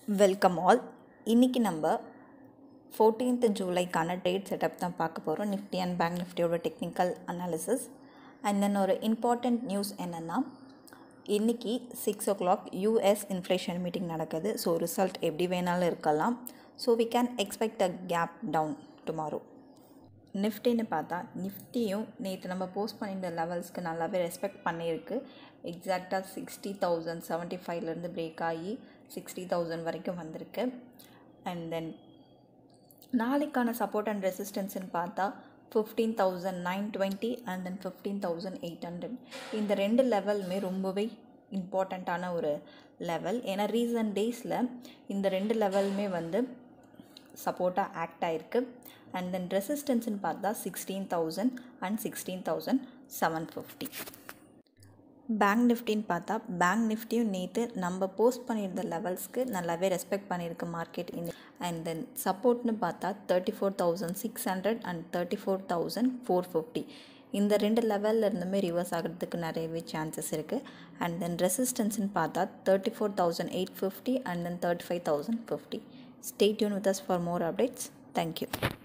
welcome all இன்றைக்கி நம்ம fourteenth ஜூலைக்கான trade setup தான் பார்க்க போகிறோம் நிஃப்டி அண்ட் பேங்க் நிஃப்டியோட டெக்னிக்கல் அனாலிசிஸ் அண்ட் தென் ஒரு இம்பார்ட்டண்ட் நியூஸ் என்னென்னா இன்றைக்கி six o'clock US inflation meeting நடக்குது ஸோ ரிசல்ட் எப்படி வேணாலும் இருக்கலாம் so we can expect a gap down tomorrow நிஃப்டின்னு பார்த்தா நிஃப்டியும் நேற்று நம்ம போஸ்ட் பண்ணியிருந்த லெவல்ஸ்க்கு நல்லாவே ரெஸ்பெக்ட் பண்ணியிருக்கு எக்ஸாக்டாக சிக்ஸ்டி தௌசண்ட் செவன்ட்டி ஃபைவ்லேருந்து பிரேக் ஆகி சிக்ஸ்டி தௌசண்ட் வரைக்கும் வந்திருக்கு அண்ட் தென் நாளைக்கான சப்போர்ட் அண்ட் ரெசிஸ்டன்ஸ்னு பார்த்தா fifteen thousand nine twenty and then fifteen thousand eight hundred இந்த ரெண்டு லெவலுமே ரொம்பவே இம்பார்ட்டண்ட்டான ஒரு லெவல் ஏன்னா ரீசன்ட் டேஸில் இந்த ரெண்டு லெவலுமே வந்து சப்போர்ட்டாக ஆக்ட் ஆகிருக்கு அண்ட் தென் ரெசிஸ்டன்ஸ்னு பார்த்தா sixteen thousand and sixteen thousand seven fifty bank நிஃப்டின்னு பார்த்தா பேங்க் நிஃப்டியும் நேற்று நம்ம போஸ்ட் பண்ணியிருந்த லெவல்ஸ்க்கு நல்லாவே ரெஸ்பெக்ட் பண்ணியிருக்கு மார்க்கெட் இன்னி அண்ட் தென் சப்போர்ட்னு பார்த்தா thirty four thousand six hundred and thirty four thousand four fifty இந்த ரெண்டு லெவலில் இருந்துமே ரிவர்ஸ் ஆகிறதுக்கு நிறையவே சான்சஸ் இருக்குது அண்ட் தென் ரெசிஸ்டன்ஸ்னு பார்த்தா thirty four thousand eight fifty and then thirty five thousand fifty stay tuned with us for more updates thank you